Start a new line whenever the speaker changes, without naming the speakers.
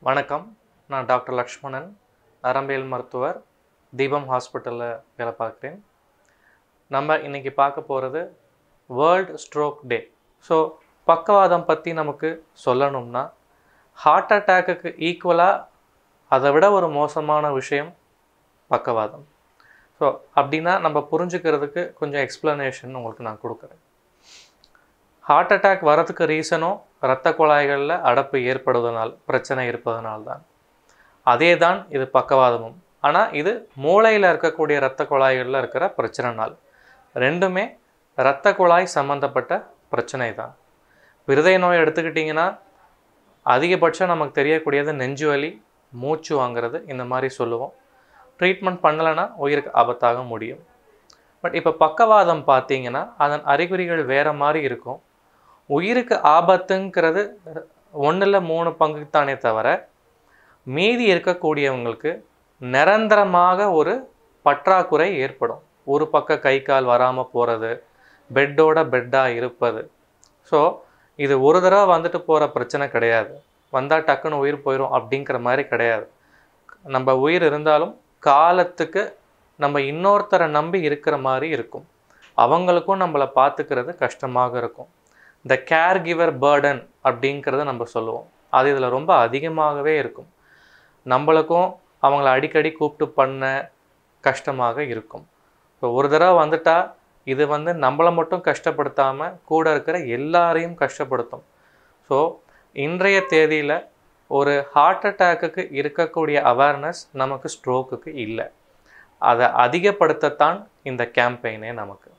வணக்கம் நான் டாக்டர் லக்ஷ்மணன் நரம்பியல் மருத்துவர் தீபம் ஹாஸ்பிட்டலில் வேலை பார்க்குறேன் நம்ம இன்னைக்கு பார்க்க போகிறது வேர்ல்டு ஸ்ட்ரோக் டே ஸோ பக்கவாதம் பற்றி நமக்கு சொல்லணும்னா ஹார்ட் அட்டாக்குக்கு ஈக்குவலாக அதை விட ஒரு மோசமான விஷயம் பக்கவாதம் ஸோ அப்படின்னா நம்ம புரிஞ்சுக்கிறதுக்கு கொஞ்சம் எக்ஸ்ப்ளனேஷன் உங்களுக்கு நான் கொடுக்குறேன் ஹார்ட் அட்டாக் வரதுக்கு ரீசனும் இரத்த குழாய்களில் அடப்பு ஏற்படுவதனால் பிரச்சனை இருப்பதனால் தான் அதே தான் இது பக்கவாதமும் ஆனால் இது மூளையில் இருக்கக்கூடிய இரத்த குழாய்களில் இருக்கிற பிரச்சனைனால் ரெண்டுமே இரத்த குழாய் சம்மந்தப்பட்ட பிரச்சனை தான் இருதய நோய் எடுத்துக்கிட்டிங்கன்னா அதிகபட்சம் நமக்கு தெரியக்கூடியது நெஞ்சு வலி மூச்சு வாங்குறது இந்த மாதிரி சொல்லுவோம் ட்ரீட்மெண்ட் பண்ணலைன்னா உயிருக்கு ஆபத்தாக முடியும் பட் இப்போ பக்கவாதம் பார்த்தீங்கன்னா அதன் அறிகுறிகள் வேறு மாதிரி இருக்கும் உயிருக்கு ஆபத்துங்கிறது ஒன்றில் மூணு பங்குக்கு தானே தவிர மீதி இருக்கக்கூடியவங்களுக்கு நிரந்தரமாக ஒரு பற்றாக்குறை ஏற்படும் ஒரு பக்கம் கை கால் வராமல் போகிறது பெட்டோட பெட்டாக இருப்பது ஸோ இது ஒரு தடவை வந்துட்டு போகிற பிரச்சனை கிடையாது வந்தால் டக்குன்னு உயிர் போயிடும் அப்படிங்கிற மாதிரி கிடையாது நம்ம உயிர் இருந்தாலும் காலத்துக்கு நம்ம இன்னொருத்தரை நம்பி இருக்கிற மாதிரி இருக்கும் அவங்களுக்கும் நம்மளை பார்த்துக்கிறது கஷ்டமாக இருக்கும் இந்த கேர் கிவர் பேர்டன் அப்படிங்கிறத நம்ம சொல்லுவோம் அது இதில் ரொம்ப அதிகமாகவே இருக்கும் நம்மளுக்கும் அவங்கள அடிக்கடி கூப்பிட்டு பண்ண கஷ்டமாக இருக்கும் இப்போ ஒரு தடவை வந்துட்டா இது வந்து நம்மளை மட்டும் கஷ்டப்படுத்தாமல் கூட இருக்கிற எல்லாரையும் கஷ்டப்படுத்தும் ஸோ இன்றைய தேதியில் ஒரு ஹார்ட் அட்டாக்குக்கு இருக்கக்கூடிய அவேர்னஸ் நமக்கு ஸ்ட்ரோக்குக்கு இல்லை அதை அதிகப்படுத்தத்தான் இந்த கேம்பெயினே நமக்கு